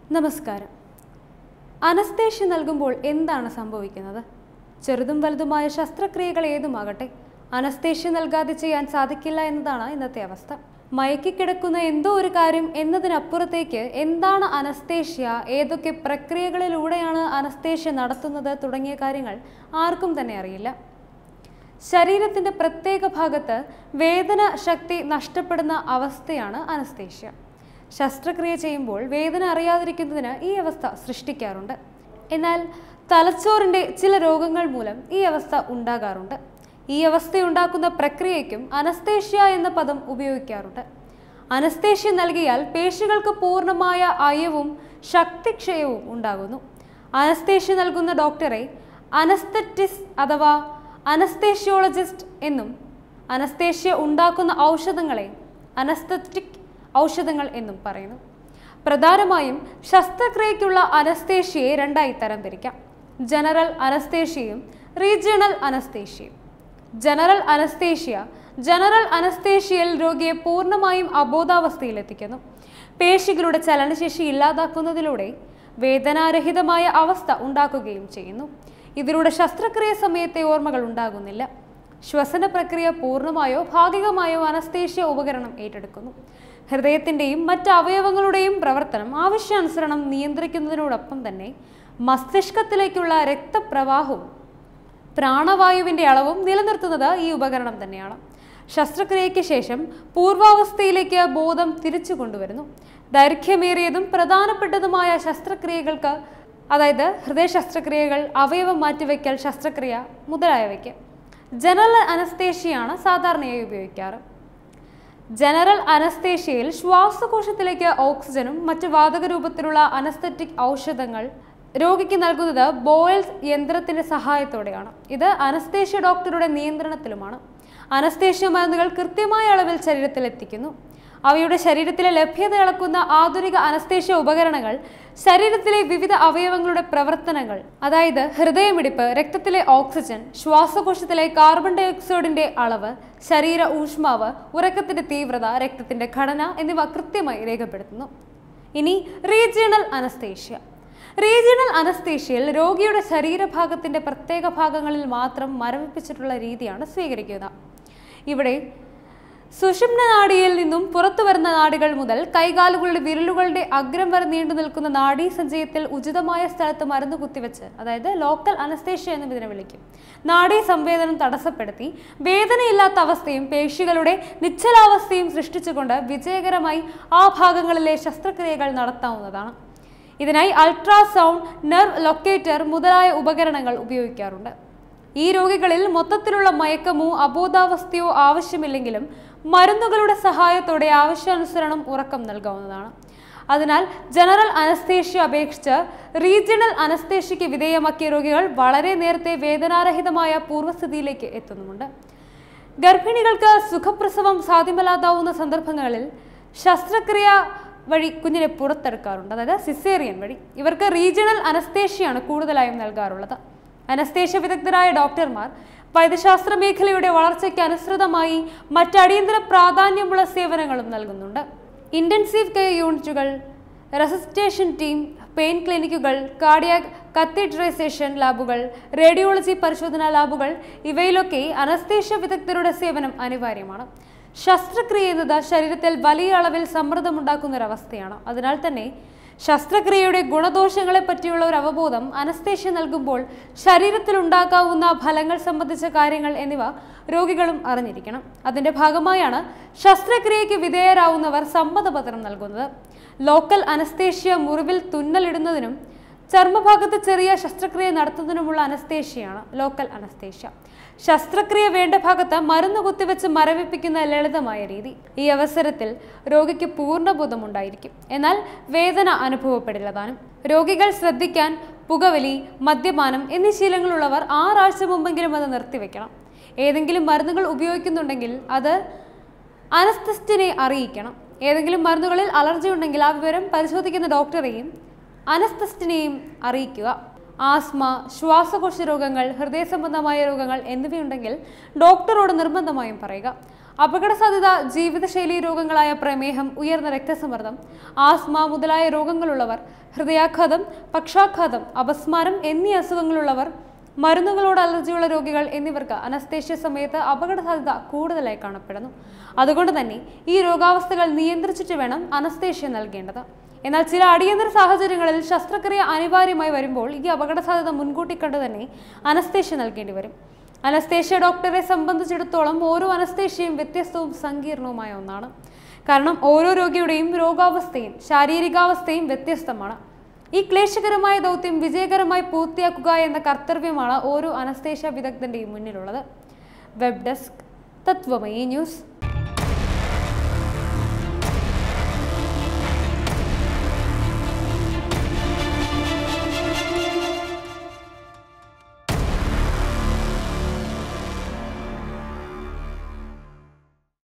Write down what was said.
നമസ്കാരം അനസ്തേഷ്യ നൽകുമ്പോൾ എന്താണ് സംഭവിക്കുന്നത് ചെറുതും വലുതുമായ ശസ്ത്രക്രിയകൾ ഏതുമാകട്ടെ അനസ്തേഷ്യ നൽകാതെ ചെയ്യാൻ സാധിക്കില്ല എന്നതാണ് ഇന്നത്തെ അവസ്ഥ മയക്കിക്കിടക്കുന്ന എന്തോ ഒരു കാര്യം എന്നതിനപ്പുറത്തേക്ക് എന്താണ് അനസ്തേഷ്യ ഏതൊക്കെ പ്രക്രിയകളിലൂടെയാണ് അനസ്തേഷ്യ നടത്തുന്നത് തുടങ്ങിയ കാര്യങ്ങൾ ആർക്കും തന്നെ അറിയില്ല ശരീരത്തിന്റെ പ്രത്യേക ഭാഗത്ത് വേദന ശക്തി നഷ്ടപ്പെടുന്ന അവസ്ഥയാണ് അനസ്തേഷ്യ ശസ്ത്രക്രിയ ചെയ്യുമ്പോൾ വേദന അറിയാതിരിക്കുന്നതിന് ഈ അവസ്ഥ സൃഷ്ടിക്കാറുണ്ട് എന്നാൽ തലച്ചോറിന്റെ ചില രോഗങ്ങൾ മൂലം ഈ അവസ്ഥ ഉണ്ടാകാറുണ്ട് ഈ അവസ്ഥയുണ്ടാക്കുന്ന പ്രക്രിയയ്ക്കും അനസ്തേഷ്യ എന്ന പദം ഉപയോഗിക്കാറുണ്ട് അനസ്തേഷ്യ നൽകിയാൽ പേശികൾക്ക് പൂർണ്ണമായ അയവും ശക്തിക്ഷയവും ഉണ്ടാകുന്നു അനസ്തേഷ്യ നൽകുന്ന ഡോക്ടറെ അനസ്തറ്റിസ് അഥവാ അനസ്തേഷ്യോളജിസ്റ്റ് എന്നും അനസ്തേഷ്യ ഉണ്ടാക്കുന്ന ഔഷധങ്ങളെ അനസ്തറ്റിക് ഔഷധങ്ങൾ എന്നും പറയുന്നു പ്രധാനമായും ശസ്ത്രക്രിയയ്ക്കുള്ള അനസ്തേഷ്യയെ രണ്ടായി തരംതിരിക്കാം ജനറൽ അനസ്തേഷ്യയും റീജിയണൽ അനസ്തേഷ്യയും ജനറൽ അനസ്തേഷ്യ ജനറൽ അനസ്തേഷ്യയിൽ രോഗിയെ പൂർണ്ണമായും അബോധാവസ്ഥയിലെത്തിക്കുന്നു പേശികളുടെ ചലനശേഷി ഇല്ലാതാക്കുന്നതിലൂടെ വേദനാരഹിതമായ അവസ്ഥ ഉണ്ടാക്കുകയും ചെയ്യുന്നു ഇതിലൂടെ ശസ്ത്രക്രിയ സമയത്തെ ഓർമ്മകൾ ഉണ്ടാകുന്നില്ല ശ്വസന പ്രക്രിയ പൂർണ്ണമായോ ഭാഗികമായോ അനസ്തേഷ്യ ഉപകരണം ഏറ്റെടുക്കുന്നു ഹൃദയത്തിൻ്റെയും മറ്റ് അവയവങ്ങളുടെയും പ്രവർത്തനം ആവശ്യാനുസരണം നിയന്ത്രിക്കുന്നതിനോടൊപ്പം തന്നെ മസ്തിഷ്കത്തിലേക്കുള്ള രക്തപ്രവാഹവും പ്രാണവായുവിൻ്റെ അളവും നിലനിർത്തുന്നത് ഈ ഉപകരണം തന്നെയാണ് ശസ്ത്രക്രിയയ്ക്ക് ശേഷം പൂർവാവസ്ഥയിലേക്ക് ബോധം തിരിച്ചു കൊണ്ടുവരുന്നു ദൈർഘ്യമേറിയതും പ്രധാനപ്പെട്ടതുമായ ശസ്ത്രക്രിയകൾക്ക് അതായത് ഹൃദയ ശസ്ത്രക്രിയകൾ അവയവം മാറ്റിവെക്കൽ ശസ്ത്രക്രിയ മുതലായവയ്ക്ക് ജനറൽ അനസ്തേഷ്യയാണ് സാധാരണയായി ഉപയോഗിക്കാറ് ജനറൽ അനസ്തേഷ്യയിൽ ശ്വാസകോശത്തിലേക്ക് ഓക്സിജനും മറ്റ് വാതക രൂപത്തിലുള്ള അനസ്തറ്റിക് ഔഷധങ്ങൾ രോഗിക്ക് നൽകുന്നത് ബോയൽസ് യന്ത്രത്തിന്റെ സഹായത്തോടെയാണ് ഇത് അനസ്തേഷ്യ ഡോക്ടറുടെ നിയന്ത്രണത്തിലുമാണ് അനസ്തേഷ്യ മരുന്നുകൾ കൃത്യമായ അളവിൽ ശരീരത്തിൽ എത്തിക്കുന്നു അവയുടെ ശരീരത്തിലെ ലഭ്യത അളക്കുന്ന ആധുനിക അനസ്തേഷ്യ ഉപകരണങ്ങൾ ശരീരത്തിലെ വിവിധ അവയവങ്ങളുടെ പ്രവർത്തനങ്ങൾ അതായത് ഹൃദയമിടിപ്പ് രക്തത്തിലെ ഓക്സിജൻ ശ്വാസകോശത്തിലെ കാർബൺ ഡൈ ഓക്സൈഡിന്റെ അളവ് ശരീര ഊഷ്മാവ് ഉറക്കത്തിന്റെ തീവ്രത രക്തത്തിന്റെ ഘടന എന്നിവ കൃത്യമായി രേഖപ്പെടുത്തുന്നു ഇനി റീജിയണൽ അനസ്തേഷ്യ റീജിയണൽ അനസ്തേഷ്യയിൽ രോഗിയുടെ ശരീരഭാഗത്തിന്റെ പ്രത്യേക ഭാഗങ്ങളിൽ മാത്രം മരവിപ്പിച്ചിട്ടുള്ള രീതിയാണ് സ്വീകരിക്കുക ഇവിടെ സുഷുമ്ന നാഡിയിൽ നിന്നും പുറത്തു വരുന്ന നാഡികൾ മുതൽ കൈകാലുകളുടെ വിരലുകളുടെ അഗ്രം വരെ നീണ്ടു നിൽക്കുന്ന നാഡീ സഞ്ചയത്തിൽ ഉചിതമായ സ്ഥലത്ത് മരുന്ന് കുത്തിവെച്ച് അതായത് ലോക്കൽ അനസ്തേഷ്യ എന്ന് ഇതിനെ വിളിക്കും നാഡീ സംവേദനം തടസ്സപ്പെടുത്തി വേദനയില്ലാത്ത അവസ്ഥയും പേശികളുടെ നിശ്ചലാവസ്ഥയും സൃഷ്ടിച്ചുകൊണ്ട് വിജയകരമായി ആ ഭാഗങ്ങളിലെ ശസ്ത്രക്രിയകൾ നടത്താവുന്നതാണ് ഇതിനായി അൾട്രാസൗണ്ട് നെർവ് ലൊക്കേറ്റർ മുതലായ ഉപകരണങ്ങൾ ഉപയോഗിക്കാറുണ്ട് ഈ രോഗികളിൽ മൊത്തത്തിലുള്ള മയക്കമോ അബോധാവസ്ഥയോ ആവശ്യമില്ലെങ്കിലും മരുന്നുകളുടെ സഹായത്തോടെ ആവശ്യാനുസരണം ഉറക്കം നൽകാവുന്നതാണ് അതിനാൽ ജനറൽ അനസ്തേഷ്യ അപേക്ഷിച്ച് റീജിയണൽ അനസ്തേഷ്യയ്ക്ക് വിധേയമാക്കിയ രോഗികൾ വളരെ നേരത്തെ വേദനാരഹിതമായ പൂർവ്വസ്ഥിതിയിലേക്ക് എത്തുന്നുമുണ്ട് ഗർഭിണികൾക്ക് സുഖപ്രസവം സാധ്യമല്ലാതാവുന്ന സന്ദർഭങ്ങളിൽ ശസ്ത്രക്രിയ വഴി കുഞ്ഞിനെ പുറത്തെടുക്കാറുണ്ട് അതായത് സിസേറിയൻ വഴി ഇവർക്ക് റീജിയണൽ അനസ്തേഷ്യയാണ് കൂടുതലായും നൽകാറുള്ളത് അനസ്തേഷ്യ വിദഗ്ധരായ ഡോക്ടർമാർ വൈദ്യശാസ്ത്ര മേഖലയുടെ വളർച്ചയ്ക്ക് അനുസൃതമായി മറ്റ് അടിയന്തര പ്രാധാന്യമുള്ള സേവനങ്ങളും നൽകുന്നുണ്ട് ഇന്റൻസീവ് കെയർ യൂണിറ്റുകൾ റെസിസ്റ്റേഷൻ ടീം പെയിൻ ക്ലിനിക്കുകൾ കാർഡിയാക് കത്തീഡ്രൈസേഷൻ ലാബുകൾ റേഡിയോളജി പരിശോധനാ ലാബുകൾ ഇവയിലൊക്കെ അനസ്തേഷ്യ വിദഗ്ധരുടെ സേവനം അനിവാര്യമാണ് ശസ്ത്രക്രിയ എന്നത് ശരീരത്തിൽ വലിയ അളവിൽ സമ്മർദ്ദമുണ്ടാക്കുന്ന ഒരവസ്ഥയാണ് അതിനാൽ തന്നെ ശസ്ത്രക്രിയയുടെ ഗുണദോഷങ്ങളെ പറ്റിയുള്ള ഒരു അവബോധം അനസ്തേഷ്യ നൽകുമ്പോൾ ശരീരത്തിൽ ഉണ്ടാക്കാവുന്ന ഫലങ്ങൾ സംബന്ധിച്ച കാര്യങ്ങൾ എന്നിവ രോഗികളും അറിഞ്ഞിരിക്കണം അതിന്റെ ഭാഗമായാണ് ശസ്ത്രക്രിയയ്ക്ക് വിധേയരാവുന്നവർ സമ്മതപത്രം നൽകുന്നത് ലോക്കൽ അനസ്തേഷ്യ മുറിവിൽ തുന്നലിടുന്നതിനും ചർമ്മഭാഗത്ത് ചെറിയ ശസ്ത്രക്രിയ നടത്തുന്നതിനുമുള്ള അനസ്തേഷ്യയാണ് ലോക്കൽ അനസ്തേഷ്യ ശസ്ത്രക്രിയ വേണ്ട ഭാഗത്ത് മരുന്ന് കുത്തിവെച്ച് മരവിപ്പിക്കുന്ന ലളിതമായ രീതി ഈ അവസരത്തിൽ രോഗിക്ക് പൂർണ്ണബോധമുണ്ടായിരിക്കും എന്നാൽ വേദന അനുഭവപ്പെടില്ല താനും രോഗികൾ ശ്രദ്ധിക്കാൻ പുകവലി മദ്യപാനം എന്നീ ശീലങ്ങളുള്ളവർ ആറാഴ്ച മുമ്പെങ്കിലും അത് നിർത്തിവെക്കണം ഏതെങ്കിലും മരുന്നുകൾ ഉപയോഗിക്കുന്നുണ്ടെങ്കിൽ അത് അനസ്തസ്റ്റിനെ അറിയിക്കണം ഏതെങ്കിലും മരുന്നുകളിൽ അലർജി ഉണ്ടെങ്കിൽ ആ വിവരം പരിശോധിക്കുന്ന ഡോക്ടറെയും അനസ്തസ്റ്റിനെയും അറിയിക്കുക ആസ്മ ശ്വാസകോശ രോഗങ്ങൾ ഹൃദയ സംബന്ധമായ രോഗങ്ങൾ എന്നിവയുണ്ടെങ്കിൽ ഡോക്ടറോട് നിർബന്ധമായും പറയുക അപകട സാധ്യത ജീവിതശൈലി രോഗങ്ങളായ പ്രമേഹം ഉയർന്ന രക്തസമ്മർദ്ദം ആസ്മ മുതലായ രോഗങ്ങളുള്ളവർ ഹൃദയാഘാതം പക്ഷാഘാതം അപസ്മാരം എന്നീ അസുഖങ്ങളുള്ളവർ മരുന്നുകളോട് അലർജിയുള്ള രോഗികൾ എന്നിവർക്ക് അനസ്തേഷ്യ സമയത്ത് അപകട സാധ്യത കൂടുതലായി കാണപ്പെടുന്നു അതുകൊണ്ട് തന്നെ ഈ രോഗാവസ്ഥകൾ നിയന്ത്രിച്ചിട്ട് വേണം അനസ്തേഷ്യ നൽകേണ്ടത് എന്നാൽ ചില അടിയന്തര സാഹചര്യങ്ങളിൽ ശസ്ത്രക്രിയ അനിവാര്യമായി വരുമ്പോൾ ഈ അപകട സാധ്യത മുൻകൂട്ടി കണ്ടു തന്നെ അനസ്തേഷ്യ നൽകേണ്ടി വരും അനസ്തേഷ്യ ഡോക്ടറെ സംബന്ധിച്ചിടത്തോളം ഓരോ അനസ്തേഷ്യയും വ്യത്യസ്തവും സങ്കീർണവുമായ ഒന്നാണ് കാരണം ഓരോ രോഗിയുടെയും രോഗാവസ്ഥയും ശാരീരികാവസ്ഥയും വ്യത്യസ്തമാണ് ഈ ക്ലേശകരമായ ദൗത്യം വിജയകരമായി പൂർത്തിയാക്കുക എന്ന കർത്തവ്യമാണ് ഓരോ അനസ്തേഷ്യ വിദഗ്ധന്റെയും മുന്നിലുള്ളത് വെബ് ഡെസ്ക് തത്വമയി ന്യൂസ്